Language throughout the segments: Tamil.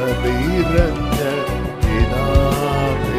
வீரஞ்ச பிதாவே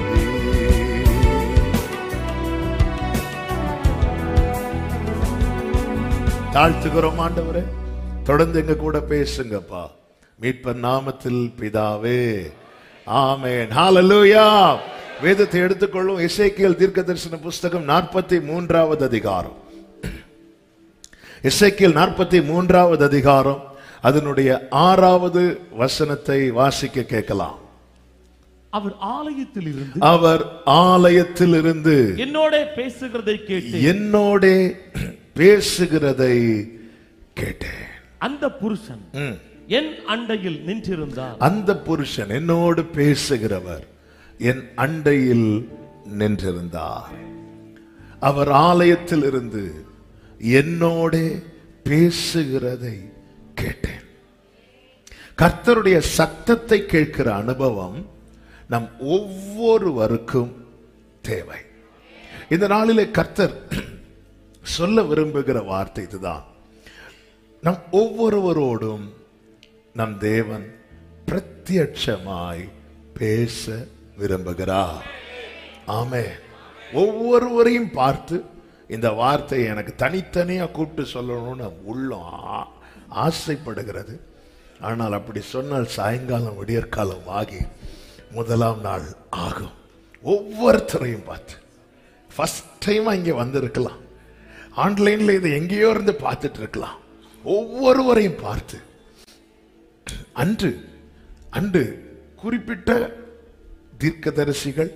தாழ்த்துகிறோம் ஆண்டவரே தொடர்ந்து எங்க கூட பேசுங்கப்பா மீட்பர் நாமத்தில் பிதாவே ஆமென் ஹalleluya வேதத்தை எடுத்துக்கொள்ளும் இசைக்கியல் தீர்க்க தரிசன புஸ்தகம் நாற்பத்தி மூன்றாவது அதிகாரம் இசைக்கியல் நாற்பத்தி மூன்றாவது அதிகாரம் அதனுடைய ஆறாவது வசனத்தை வாசிக்க கேட்கலாம் அவர் ஆலயத்தில் இருந்து அவர் ஆலயத்தில் இருந்து என்னோட பேசுகிறதை கேட்டு என்னோடே பேசுகிறதை கேட்டேன் அந்த புருஷன் ம். என் அண்டையில் நின்றிருந்தார் அந்த புருஷன் என்னோடு பேசுகிறவர் என் அண்டையில் நின்றிருந்தார் அவர் ஆலயத்தில் இருந்து என்னோடே பேசுகிறதை கேட்டேன் கர்த்தருடைய சத்தத்தை கேட்கிற அனுபவம் நம் ஒவ்வொருவருக்கும் தேவை இந்த நாளிலே கர்த்தர் சொல்ல விரும்புகிற வார்த்தை இதுதான் நம் ஒவ்வொருவரோடும் நம் தேவன் பிரத்யட்சமாய் பேச விரும்புகிறார் ஆமே ஒவ்வொருவரையும் பார்த்து இந்த வார்த்தையை எனக்கு தனித்தனியா கூப்பிட்டு சொல்லணும்னு உள்ளம் ஆ- ஆசைப்படுகிறது ஆனால் அப்படி சொன்னால் சாயங்காலம் விடியற்காலம் ஆகி முதலாம் நாள் ஆகும் ஒவ்வொருத்தரையும் பார்த்து ஃபர்ஸ்ட் டைம் இங்க வந்திருக்கலாம் ஆன்லைன்ல இதை எங்கேயோ இருந்து பார்த்துட்டு இருக்கலாம் ஒவ்வொருவரையும் பார்த்து அன்று அன்று குறிப்பிட்ட தீர்க்கதரிசிகள்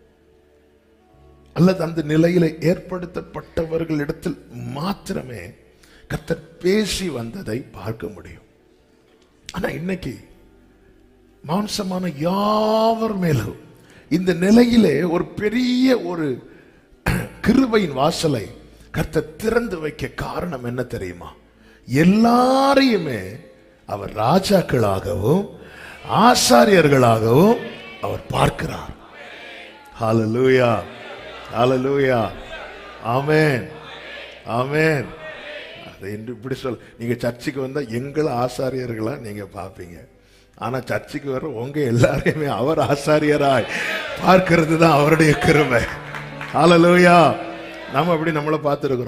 அல்லது அந்த நிலையில ஏற்படுத்தப்பட்டவர்களிடத்தில் மாத்திரமே கர்த்தர் பேசி வந்ததை பார்க்க முடியும் ஆனா இன்னைக்கு மாம்சமான யாவர் மேலும் இந்த நிலையிலே ஒரு பெரிய ஒரு கிருபையின் வாசலை கர்த்தர் திறந்து வைக்க காரணம் என்ன தெரியுமா எல்லாரையுமே அவர் ராஜாக்களாகவும் ஆசாரியர்களாகவும் அவர் பார்க்கிறார் ஹalleluya ஹalleluya ஆமென் ஆமென் அதை என்று இப்படி சொல் நீங்க சர்ச்சுக்கு வந்தா எங்களை ஆசாரியர்களா நீங்க பார்ப்பீங்க ஆனா சர்ச்சுக்கு வர உங்க எல்லாரையுமே அவர் ஆசாரியராய் பார்க்கிறது தான் அவருடைய கிருபை ஹalleluya நம்ம அப்படி நம்மளை பார்த்துருக்கிறோம்